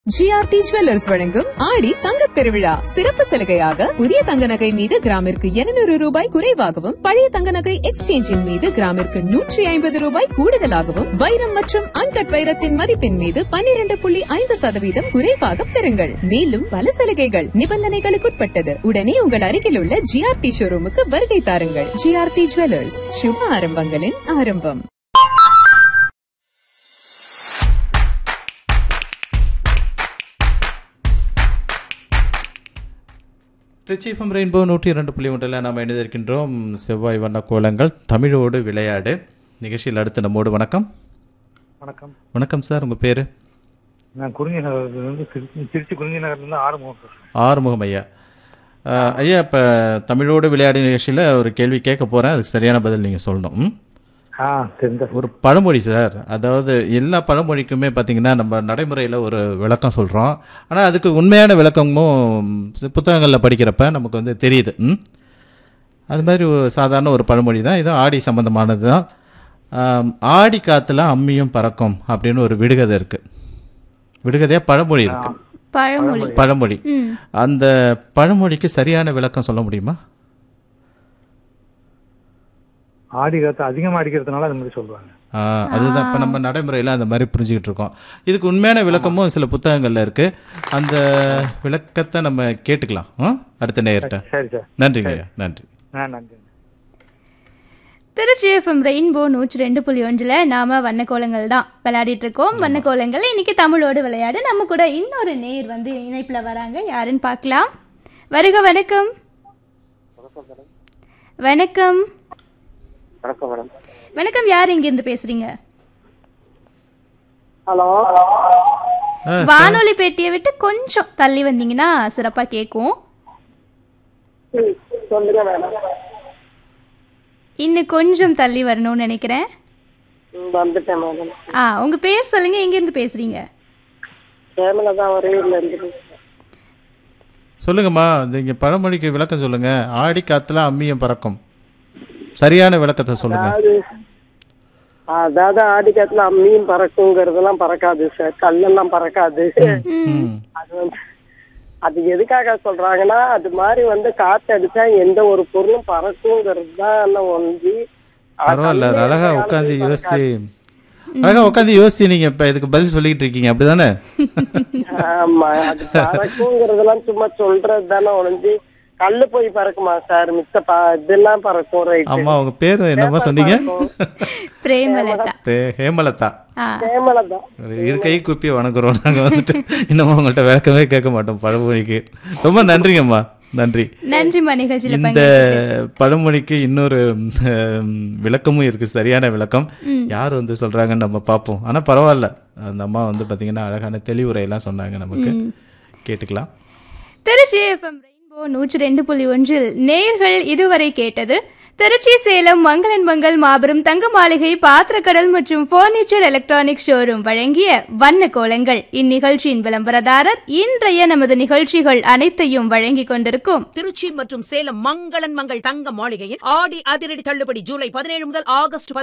GRT jewellers வழங்கும் ஆடி தங்கத் திருவிழா சிறப்பு சலுகையாக புதிய தங்க நகை மீது கிராமிற்கு 200 ரூபாய் குறைவாகவும் பழைய தங்க நகை எக்ஸ்சேஞ்சின் மீது கிராமிற்கு நூற்றி ஐம்பது ரூபாய் கூடுதலாகவும் வைரம் மற்றும் அன்கட் வைரத்தின் மதிப்பின் மீது 12.5% புள்ளி ஐந்து சதவீதம் குறைவாக பெறுங்கள் மேலும் பல சலுகைகள் நிபந்தனைகளுக்குட்பட்டது உடனே உங்கள் அருகில் உள்ள ஜிஆர்டி ஷோரூமுக்கு வருகை தாருங்கள் ஜிஆர்டி ஜுவல்லர்ஸ் சுப ஆரம்பங்களின் ஆரம்பம் ரிச்சிஃபம் ரெயின்போ நூற்றி இரண்டு புள்ளி ஒன்றில் நாம் இணைந்திருக்கின்றோம் செவ்வாய் வண்ண கோலங்கள் தமிழோடு விளையாடு நிகழ்ச்சியில் அடுத்து நம்மோடு வணக்கம் வணக்கம் வணக்கம் சார் உங்கள் பேர் நான் குறிஞ்சி நகர்லேருந்து திருச்சி திருச்சி குறிஞ்சி நகர்லேருந்து ஆறுமுகம் பேசுறேன் ஆறுமுகம் ஐயா அஹ், ஐயா இப்போ தமிழோடு விளையாடு நிகழ்ச்சியில் ஒரு கேள்வி கேட்க போகிறேன் அதுக்கு சரியான பதில் நீங்கள் சொல்லணும் ம்? ஆ தெரிந்த ஒரு பழமொழி சார் அதாவது எல்லா பழமொழிக்குமே பார்த்தீங்கன்னா நம்ம நடைமுறையில் ஒரு விளக்கம் சொல்கிறோம் ஆனால் அதுக்கு உண்மையான விளக்கமும் புத்தகங்களில் படிக்கிறப்ப நமக்கு வந்து தெரியுது ம்? அது மாதிரி ஒரு சாதாரண ஒரு பழமொழி தான் இது ஆடி சம்பந்தமானது தான் ஆம், ஆடி காற்றுல அம்மியும் பறக்கும் அப்படின்னு ஒரு விடுகதை இருக்குது விடுகதையாக பழமொழி இருக்கு பழமொழி பழமொழி ம் அந்த பழமொழிக்கு சரியான விளக்கம் சொல்ல முடியுமா ஆடி காத்து அதிகமாக அடிக்கிறதுனால அது மாதிரி சொல்லுவாங்க ஆ, அதுதான் இப்போ நம்ம நடைமுறையில் அந்த மாதிரி புரிஞ்சுக்கிட்டு இருக்கோம் இதுக்கு உண்மையான விளக்கமும் சில புத்தகங்களில் இருக்கு அந்த விளக்கத்தை நம்ம கேட்டுக்கலாம் ஆ? அடுத்த நேர்கிட்ட சரி சார் நன்றிங்க ஐயா நன்றி ஆ நன்றி திருச்சி எஃப்எம் ரெயின்போ நூற்றி ரெண்டு புள்ளி ஒன்றில் நாம வண்ணக்கோலங்கள் தான் விளையாடிட்டு இருக்கோம் வண்ணக்கோலங்கள் இன்னைக்கு தமிழோடு விளையாடு நம்ம கூட இன்னொரு நேர் வந்து இணைப்பில் வராங்க யாருன்னு பார்க்கலாம் வருக வணக்கம் வணக்கம் வணக்கம் மேடம் வணக்கம் யார் இங்கிருந்து பேசுறீங்க ஹலோ ஆ, வானொலி பெட்டியை விட்டு கொஞ்சம் தள்ளி வந்தீங்கன்னா சிறப்பாக கேட்கும் ம், சொல்லுங்க மேடம் இன்னும் கொஞ்சம் தள்ளி வரணும்னு நினைக்கிறேன் ம், வந்துட்டேன் மேடம் ஆ உங்க பேர் சொல்லுங்க எங்கேருந்து பேசுறீங்க கேமலா வரையூர்ல இருந்து பேசுறேன். சொல்லுங்கம்மா இந்த பழமொழிக்கு விளக்கம் சொல்லுங்க ஆடி காத்துல அம்மியும் பறக்கும் சரியான விளக்கத்தை சொல்லுங்க அதாவது அதாவது ஆடி காத்துல அம்மியும் பறக்குங்கிறதெல்லாம் பறக்காது சார் கல்லெல்லாம் பறக்காது ம். அது வந்து அது எதுக்காக சொல்றாங்கன்னா அது மாதிரி வந்து காத்து அடிச்சா எந்த ஒரு பொருளும் பறக்குங்கிறது தான் ஒன்றி பரவாயில்ல அழகா உட்காந்து யோசிச்சு அழகா உட்காந்து யோசிச்சு நீங்க இப்ப இதுக்கு பதில் சொல்லிக்கிட்டு இருக்கீங்க அப்படிதானே ஆமா அது பறக்குங்கிறதெல்லாம் சும்மா சொல்றது தானே ஒழிஞ்சு கல்லு போய் பறக்குமா சார் மிச்ச ப இதெல்லாம் பறக்கும் ரைட் அம்மா உங்க பேர் என்னம்மா சொன்னீங்க பிரேமலதா பே- ஹேமலதா ஆ கேமலா இருக்கை குப்பி வணங்குறோம் நாங்க வந்துட்டு இன்னமும் உங்கள்கிட்ட விளக்கமே கேட்க மாட்டோம் பழமொழிக்கு ரொம்ப நன்றிங்கம்மா நன்றி நன்றிம்மா நிகழ்ச்சியில இந்த பங்கு பழமொழிக்கு இன்னொரு ம், விளக்கமும் இருக்கு சரியான விளக்கம் யார் வந்து சொல்றாங்கன்னு நம்ம பார்ப்போம் ஆனா பரவாயில்ல அந்த அம்மா வந்து பாத்தீங்கன்னா அழகான தெளிவுரையெல்லாம் சொன்னாங்க நமக்கு கேட்டுக்கலாம் திருச்சி எஃப்எம் ரெயின்போ நூற்றி ரெண்டு புள்ளி ஒன்றில் நேர்கள் இதுவரை கேட்டது திருச்சி சேலம் மங்களன் மங்கள் மாபெரும் தங்க மாளிகை பாத்திரக்கடல் மற்றும் பர்னிச்சர் எலக்ட்ரானிக் ஷோரூம் வழங்கிய வண்ண கோலங்கள் இந்நிகழ்ச்சியின் விளம்பரதாரர் இன்றைய நமது நிகழ்ச்சிகள் அனைத்தையும் வழங்கிக் கொண்டிருக்கும் திருச்சி மற்றும் சேலம் மங்களன் மங்கள் தங்க மாளிகையில் ஆடி அதிரடி தள்ளுபடி ஜூலை பதினேழு முதல் ஆகஸ்ட்